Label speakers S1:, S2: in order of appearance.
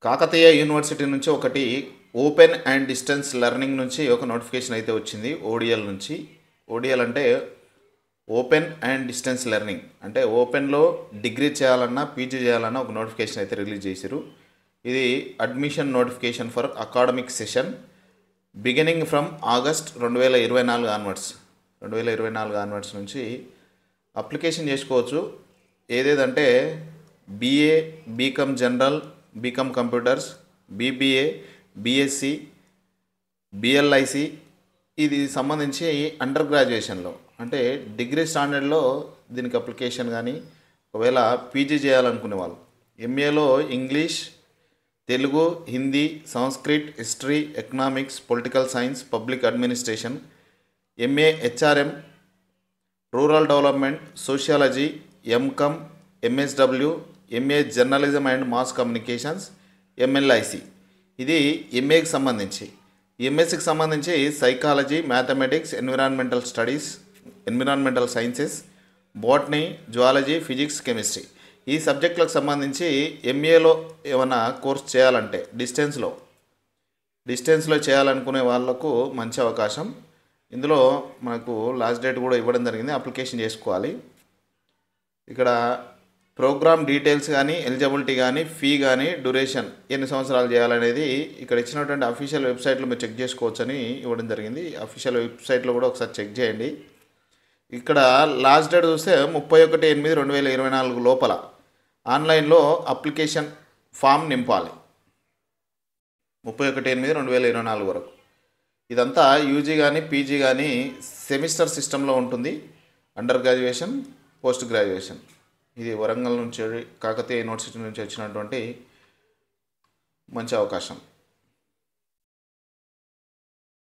S1: Kakatiya university నుంచి ఒకటి open and distance learning నుంచి ఒక నోటిఫికేషన్ అయితే వచ్చింది ఓడిఎల్ నుంచి ఓడిఎల్ అంటే ఓపెన్ అండ్ డిస్టెన్స్ లెర్నింగ్ అంటే ఓపెన్లో డిగ్రీ చేయాలన్నా పీజీ చేయాలన్నా ఒక నోటిఫికేషన్ అయితే రిలీజ్ చేశారు ఇది admission notification for academic session beginning from August రెండు వేల ఇరవై నాలుగు ఆన్వర్డ్స్ రెండు వేల ఇరవై నాలుగు ఆన్వర్డ్స్ నుంచి అప్లికేషన్ చేసుకోవచ్చు ఏదేదంటే BA BCom general BCom computers BBA BSc BLIC ఇది సంబంధించి అండర్ గ్రాడ్యుయేషన్లో అంటే డిగ్రీ స్టాండర్డ్లో దీనికి అప్లికేషన్ కానీ ఒకవేళ పీజీ చేయాలనుకునే వాళ్ళు ఎంఏలో English Telugu Hindi Sanskrit history economics political science public administration MA HRM rural development sociology MCom MSW MA journalism and mass communications MLIC ఇది ఎంఏకి సంబంధించి ఎంఎస్సికి సంబంధించి psychology mathematics environmental studies environmental sciences botany zoology physics chemistry ఈ సబ్జెక్టులకు సంబంధించి ఎంఏలో ఏమైనా కోర్స్ చేయాలంటే డిస్టెన్స్లో డిస్టెన్స్లో చేయాలనుకునే వాళ్ళకు మంచి అవకాశం ఇందులో మనకు లాస్ట్ డేట్ కూడా ఇవ్వడం జరిగింది అప్లికేషన్ చేసుకోవాలి ఇక్కడ ప్రోగ్రామ్ డీటెయిల్స్ కానీ ఎలిజిబిలిటీ కానీ ఫీ కానీ డ్యూరేషన్ ఎన్ని సంవత్సరాలు చేయాలనేది ఇక్కడ ఇచ్చినటువంటి అఫీషియల్ వెబ్సైట్లో మీరు చెక్ చేసుకోవచ్చని ఇవ్వడం జరిగింది అఫీషియల్ వెబ్సైట్లో కూడా ఒకసారి చెక్ చేయండి ఇక్కడ లాస్ట్ డేట్ చూస్తే ముప్పై ఒకటి ఎనిమిది రెండు వేల ఇరవై నాలుగు లోపల ఆన్లైన్లో అప్లికేషన్ ఫామ్ నింపాలి ముప్పై ఒకటి ఎనిమిది రెండు వేల ఇరవై నాలుగు వరకు ఇదంతా యూజీ కానీ పీజీ కానీ సెమిస్టర్ సిస్టంలో ఉంటుంది అండర్ గ్రాడ్యుయేషన్ పోస్ట్ గ్రాడ్యుయేషన్ ఇది వరంగల్ నుంచి కాకతీయ యూనివర్సిటీ నుంచి వచ్చినటువంటి మంచి అవకాశం